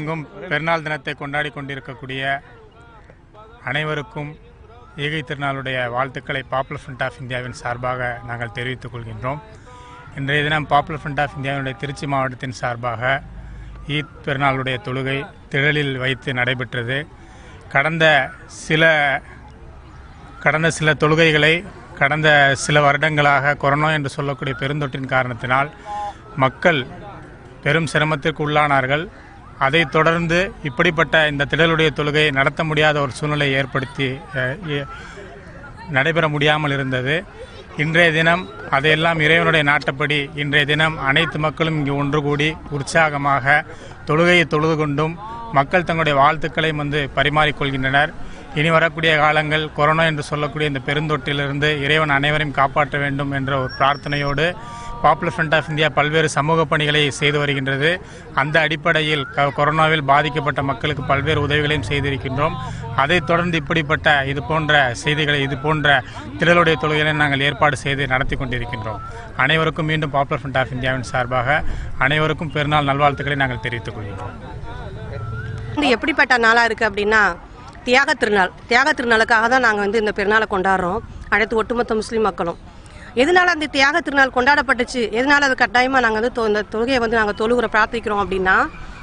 உலகெங்கும் பெருநாள் தினத்தை கொண்டாடி கொண்டிருக்கக்கூடிய அனைவருக்கும் ஈகை திருநாளுடைய வாழ்த்துக்களை பாப்புலர் ஃப்ரண்ட் ஆஃப் இந்தியாவின் சார்பாக நாங்கள் தெரிவித்துக் கொள்கின்றோம் இன்றைய தினம் பாப்புலர் ஃப்ரண்ட் ஆஃப் இந்தியாவினுடைய திருச்சி மாவட்டத்தின் சார்பாக ஈத் பெருநாளுடைய தொழுகை திடலில் வைத்து நடைபெற்றது கடந்த சில கடந்த சில தொழுகைகளை கடந்த சில வருடங்களாக கொரோனா என்று சொல்லக்கூடிய பெருந்தொற்றின் காரணத்தினால் மக்கள் பெரும் சிரமத்திற்கு உள்ளானார்கள் அதைத் தொடர்ந்து இப்படிப்பட்ட இந்த திடலுடைய தொழுகை நடத்த முடியாத ஒரு சூழ்நிலை ஏற்படுத்தி அஹ், எ- நடைபெற முடியாமல் இருந்தது இன்றைய தினம் அதையெல்லாம் இறைவனுடைய நாட்டப்படி இன்றைய தினம் அனைத்து மக்களும் இங்கு ஒன்று கூடி உற்சாகமாக தொழுகையை தொழுது கொண்டும் மக்கள் தங்களுடைய வாழ்த்துக்களையும் வந்து பரிமாறிக்கொள்கின்றனர் இனி வரக்கூடிய காலங்கள் கொரோனா என்று சொல்லக்கூடிய இந்த பெருந்தொற்றிலிருந்து இறைவன் அனைவரையும் காப்பாற்ற வேண்டும் என்ற ஒரு பிரார்த்தனையோடு பாப்புலர் ஃப்ரண்ட் ஆஃப் இந்தியா பல்வேறு சமூக பணிகளை செய்து வருகின்றது அந்த அடிப்படையில் க- கொரோனாவில் பாதிக்கப்பட்ட மக்களுக்கு பல்வேறு உதவிகளையும் செய்திருக்கின்றோம் அதைத் தொடர்ந்து இப்படிப்பட்ட இது போன்ற செய்திகளை இது போன்ற திடலுடைய தொழுகைகளை நாங்கள் ஏற்பாடு செய்து நடத்தி கொண்டிருக்கின்றோம் அனைவருக்கும் மீண்டும் பாப்புலர் ஃப்ரண்ட் ஆஃப் இந்தியாவின் சார்பாக அனைவருக்கும் பெருநாள் நல்வாழ்த்துக்களை நாங்கள் தெரிவித்துக் கொள்கின்றோம் வந்து எப்படிப்பட்ட நாளாக இருக்குது அப்படின்னா தியாக திருநாள் தியாக திருநாளுக்காக தான் நாங்கள் வந்து இந்த பெருநாளை கொண்டாடுறோம் அனைத்து ஒட்டுமொத்த முஸ்லீம் மக்களும் எதனால அந்த தியாக திருநாள் கொண்டாடப்பட்டுச்சு எதனால அது கட்டாயமாக நாங்கள் வந்து தொ- இந்த தொழுகையை வந்து நாங்கள் தொழுகிற பிரார்த்திக்கிறோம் அப்படின்னா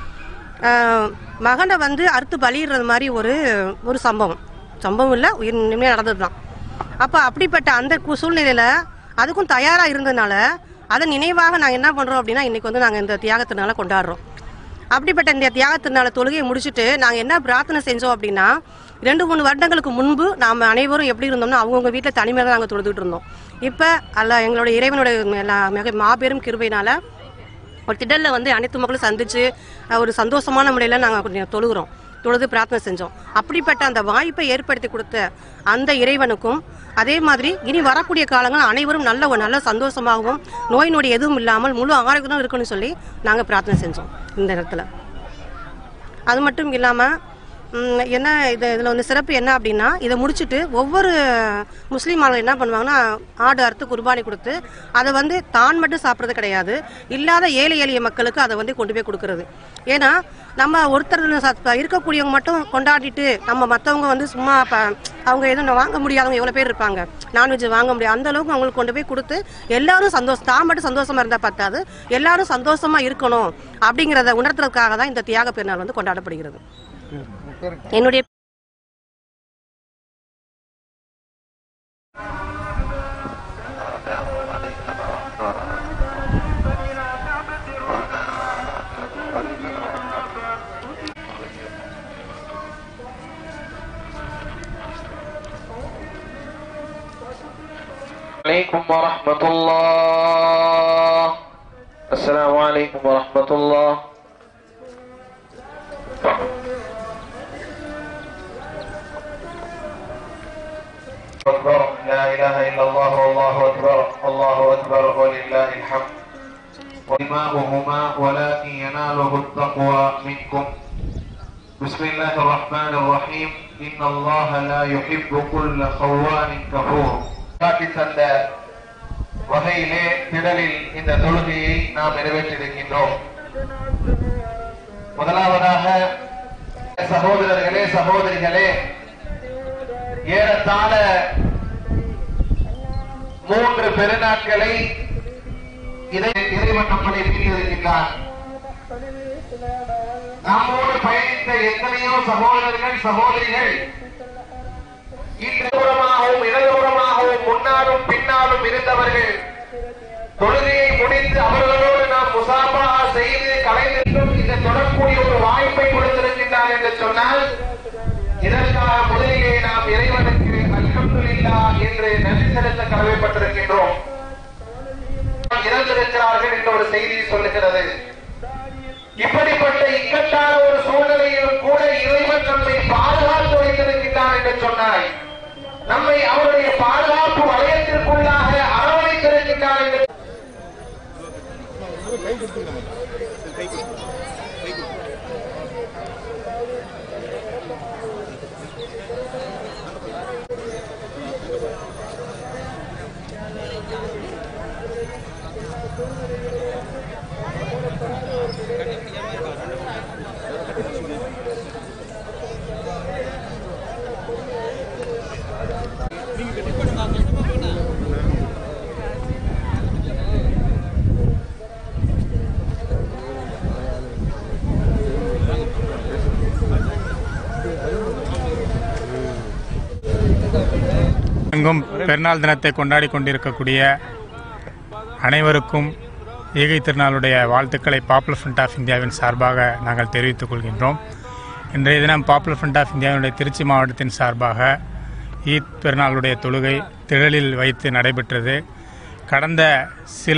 ஆஹ், மகனை வந்து அறுத்து பலியிடுறது மாதிரி ஒரு ஒரு சம்பவம் சம்பவம் இல்லை உயிர் உண்மையாக நடந்தது தான் அப்போ அப்படிப்பட்ட அந்த கு- சூழ்நிலையில் அதுக்கும் தயாராக இருந்ததுனால அதை நினைவாக நாங்கள் என்ன பண்ணுறோம் அப்படின்னா இன்றைக்கி வந்து நாங்கள் இந்த தியாக திருநாளை கொண்டாடுறோம் அப்படிப்பட்ட இந்த தியாக திருநாளை தொழுகையை முடிச்சுட்டு நாங்கள் என்ன பிரார்த்தனை செஞ்சோம் அப்படின்னா ரெண்டு மூணு வருடங்களுக்கு முன்பு நாம் அனைவரும் எப்படி இருந்தோம்னா அவங்கவுங்க வீட்டில் தனிமையாக தான் நாங்கள் தொழுதுட்டு இருந்தோம் இப்போ அல்ல எங்களோட இறைவனுடைய எல்லா- மிக மாபெரும் கிருபையினால ஒரு திடலில் வந்து அனைத்து மக்களும் சந்திச்சு அஹ், ஒரு சந்தோஷமான முறையில் நாங்கள் கொஞ்சம் தொழுகிறோம் தொழுது பிரார்த்தனை செஞ்சோம் அப்படிப்பட்ட அந்த வாய்ப்பை ஏற்படுத்தி கொடுத்த அந்த இறைவனுக்கும் அதே மாதிரி இனி வரக்கூடிய காலங்கள் அனைவரும் நல்ல ஒரு நல்ல சந்தோஷமாகவும் நோய் நொடி எதுவும் இல்லாமல் முழு ஆரோக்கியம் இருக்குன்னு சொல்லி நாங்கள் பிரார்த்தனை செஞ்சோம் இந்த இடத்துல அது மட்டும் இல்லாமல் என்ன இது இதில் வந்து சிறப்பு என்ன அப்படின்னா இதை முடிச்சுட்டு ஒவ்வொரு முஸ்லீம் ஆளுங்க என்ன பண்ணுவாங்கன்னா ஆடு அறுத்து குர்பானி கொடுத்து அதை வந்து தான் மட்டும் சாப்பிட்றது கிடையாது இல்லாத ஏழை எளிய மக்களுக்கு அதை வந்து கொண்டு போய் கொடுக்கறது ஏன்னா நம்ம ஒருத்தர் ச- இருக்கக்கூடியவங்க மட்டும் கொண்டாடிட்டு நம்ம மற்றவங்க வந்து சும்மா ப- அவங்க எதுவும் வாங்க முடியாதவங்க எவ்வளோ பேர் இருப்பாங்க நான்வெஜ் வாங்க முடியாது அந்த அளவுக்கு அவங்களுக்கு கொண்டு போய் கொடுத்து எல்லாரும் சந்தோஷம் தான் மட்டும் சந்தோஷமா இருந்தால் பத்தாது எல்லாரும் சந்தோஷமா இருக்கணும் அப்படிங்கிறத உணர்த்துறதுக்காக தான் இந்த தியாக பெருநாள் வந்து கொண்டாடப்படுகிறது என்னுடைய عليكم ورحمة الله السلام عليكم ورحمة الله أكبر لا إله إلا الله والله أكبر الله أكبر ولله الحمد ودماؤهما ولكن يناله التقوى منكم بسم الله الرحمن الرحيم إن الله لا يحب كل خوان كفور காட்டி தந்த வகையிலே திடலில் இந்த தொழுகையை நாம் நிறைவேற்றியிருக்கின்றோம் முதலாவதாக சகோதரர்களே சகோதரிகளே ஏறத்தாழ மூன்று பெருநாட்களை இதை இறைவன் நம்மளை மீட்டிருக்கின்றான் நம்மோடு பயணித்த எத்தனையோ சகோதரர்கள் சகோதரிகள் இன்று தூரமாகவும் இடதுபுறமாகவும் முன்னாலும் பின்னாலும் இருந்தவர்கள் தொழுகையை முடித்து அவர்களோடு நாம் முசாபா செய்து கலைந்திருக்கும் இந்த தொடரக்கூடிய ஒரு வாய்ப்பை கொடுத்திருக்கின்றார் என்று சொன்னால் இதற்காக முதலிலே நாம் இறைவனுக்கு அல்ஹம்துலில்லா என்று நன்றி செலுத்த கடமைப்பட்டிருக்கின்றோம் இறந்திருக்கிறார்கள் என்ற ஒரு செய்தி சொல்லுகிறது இப்படிப்பட்ட இக்கட்டான ஒரு சூழ்நிலையிலும் கூட இறைவன் நம்மை பாதுகாத்து வைத்திருக்கின்றான் என்று சொன்னாய் நம்மை அவருடைய பாதுகாப்பு வலயத்திற்குள்ளாக அரவணைத்திருக்கின்றான் என்று உலகெங்கும் பெருநாள் தினத்தை கொண்டாடி கொண்டிருக்கக்கூடிய அனைவருக்கும் ஈகை திருநாளுடைய வாழ்த்துக்களை பாப்புலர் ஃப்ரண்ட் ஆஃப் இந்தியாவின் சார்பாக நாங்கள் தெரிவித்துக் கொள்கின்றோம் இன்றைய தினம் பாப்புலர் ஃப்ரண்ட் ஆஃப் இந்தியாவினுடைய திருச்சி மாவட்டத்தின் சார்பாக ஈத் பெருநாளுடைய தொழுகை திடலில் வைத்து நடைபெற்றது கடந்த சில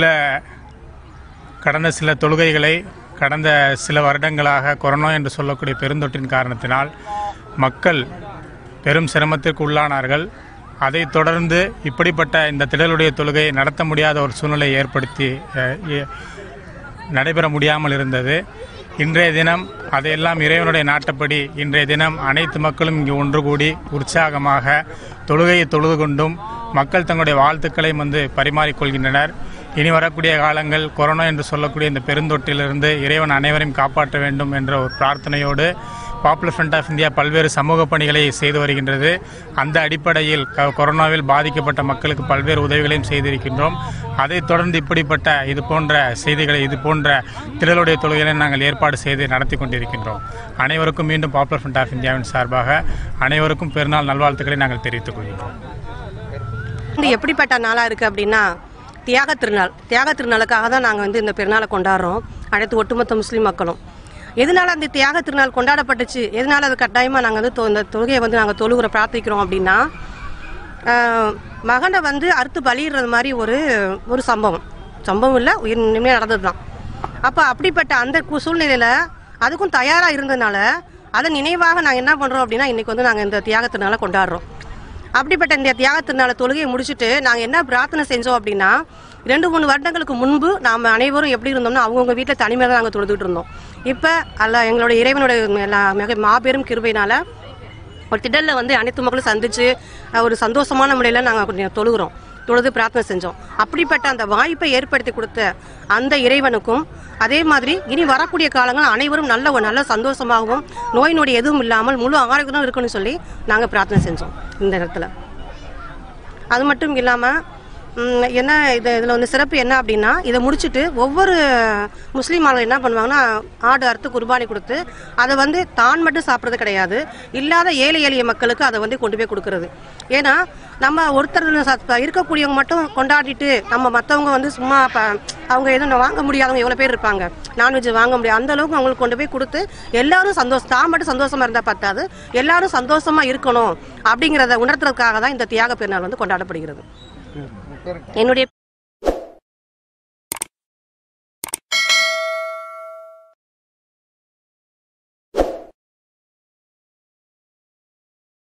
கடந்த சில தொழுகைகளை கடந்த சில வருடங்களாக கொரோனா என்று சொல்லக்கூடிய பெருந்தொற்றின் காரணத்தினால் மக்கள் பெரும் சிரமத்திற்கு உள்ளானார்கள் அதைத் தொடர்ந்து இப்படிப்பட்ட இந்த திடலுடைய தொழுகை நடத்த முடியாத ஒரு சூழ்நிலை ஏற்படுத்தி அஹ், எ- நடைபெற முடியாமல் இருந்தது இன்றைய தினம் அதையெல்லாம் இறைவனுடைய நாட்டப்படி இன்றைய தினம் அனைத்து மக்களும் இங்கு ஒன்று கூடி உற்சாகமாக தொழுகையை தொழுது கொண்டும் மக்கள் தங்களுடைய வாழ்த்துக்களையும் வந்து பரிமாறிக்கொள்கின்றனர் இனி வரக்கூடிய காலங்கள் கொரோனா என்று சொல்லக்கூடிய இந்த பெருந்தொற்றிலிருந்து இறைவன் அனைவரையும் காப்பாற்ற வேண்டும் என்ற ஒரு பிரார்த்தனையோடு பாப்புலர் ஃப்ரண்ட் ஆஃப் இந்தியா பல்வேறு சமூக பணிகளை செய்து வருகின்றது அந்த அடிப்படையில் க- கொரோனாவில் பாதிக்கப்பட்ட மக்களுக்கு பல்வேறு உதவிகளையும் செய்திருக்கின்றோம் அதைத் தொடர்ந்து இப்படிப்பட்ட இது போன்ற செய்திகளை இது போன்ற திடலுடைய தொழுகைகளை நாங்கள் ஏற்பாடு செய்து நடத்தி கொண்டிருக்கின்றோம் அனைவருக்கும் மீண்டும் பாப்புலர் ஃப்ரண்ட் ஆஃப் இந்தியாவின் சார்பாக அனைவருக்கும் பெருநாள் நல்வாழ்த்துக்களை நாங்கள் தெரிவித்துக் கொள்கின்றோம் வந்து எப்படிப்பட்ட நாளாக இருக்குது அப்படின்னா தியாக திருநாள் தியாக திருநாளுக்காக தான் நாங்கள் வந்து இந்த பெருநாளை கொண்டாடுறோம் அனைத்து ஒட்டுமொத்த முஸ்லீம் மக்களும் எதனால அந்த தியாக திருநாள் கொண்டாடப்பட்டுச்சு எதனால அது கட்டாயமாக நாங்கள் வந்து தொ- இந்த தொழுகையை வந்து நாங்கள் தொழுகிற பிரார்த்திக்கிறோம் அப்படின்னா ஆஹ், மகனை வந்து அறுத்து பலியிடுறது மாதிரி ஒரு ஒரு சம்பவம் சம்பவம் இல்லை உயிர் நிலைமையாக நடந்தது தான் அப்போ அப்படிப்பட்ட அந்த கு- சூழ்நிலையில் அதுக்கும் தயாராக இருந்ததுனால அதை நினைவாக நாங்கள் என்ன பண்ணுறோம் அப்படின்னா இன்றைக்கி வந்து நாங்கள் இந்த தியாக திருநாளை கொண்டாடுறோம் அப்படிப்பட்ட இந்த தியாக திருநாளை தொழுகையை முடிச்சுட்டு நாங்கள் என்ன பிரார்த்தனை செஞ்சோம் அப்படின்னா ரெண்டு மூணு வருடங்களுக்கு முன்பு நாம் அனைவரும் எப்படி இருந்தோம்னா அவங்கவுங்க வீட்டில் தனிமையாக தான் நாங்கள் தொழுதுகிட்டு இருந்தோம் இப்போ அல்ல எங்களோட இறைவனுடைய எல்லா மிக மாபெரும் கிருபையினால ஒரு திடலில் வந்து அனைத்து மக்களும் சந்திச்சு அஹ், ஒரு சந்தோஷமான முறையில் நாங்கள் கொஞ்சம் தொழுகிறோம் தொழுது பிரார்த்தனை செஞ்சோம் அப்படிப்பட்ட அந்த வாய்ப்பை ஏற்படுத்தி கொடுத்த அந்த இறைவனுக்கும் அதே மாதிரி இனி வரக்கூடிய காலங்கள் அனைவரும் நல்ல ஒரு நல்ல சந்தோஷமாகவும் நோய் நொடி எதுவும் இல்லாமல் முழு ஆரோக்கியம் இருக்குன்னு சொல்லி நாங்கள் பிரார்த்தனை செஞ்சோம் இந்த இடத்துல அது மட்டும் இல்லாமல் என்ன இது இதில் வந்து சிறப்பு என்ன அப்படின்னா இதை முடிச்சுட்டு ஒவ்வொரு முஸ்லீம் ஆளுங்க என்ன பண்ணுவாங்கன்னா ஆடு அறுத்து குர்பானி கொடுத்து அதை வந்து தான் மட்டும் சாப்பிட்றது கிடையாது இல்லாத ஏழை எளிய மக்களுக்கு அதை வந்து கொண்டு போய் கொடுக்கறது ஏன்னா நம்ம ஒருத்தர் ச- இருக்கக்கூடியவங்க மட்டும் கொண்டாடிட்டு நம்ம மற்றவங்க வந்து சும்மா ப- அவங்க எதுவும் வாங்க முடியாதவங்க எவ்வளோ பேர் இருப்பாங்க நான்வெஜ் வாங்க முடியாது அந்த அளவுக்கு அவங்களுக்கு கொண்டு போய் கொடுத்து எல்லாரும் சந்தோஷம் தான் மட்டும் சந்தோஷமா இருந்தால் பத்தாது எல்லாரும் சந்தோஷமா இருக்கணும் அப்படிங்கிறத உணர்த்துறதுக்காக தான் இந்த தியாக பெருநாள் வந்து கொண்டாடப்படுகிறது என்னுடைய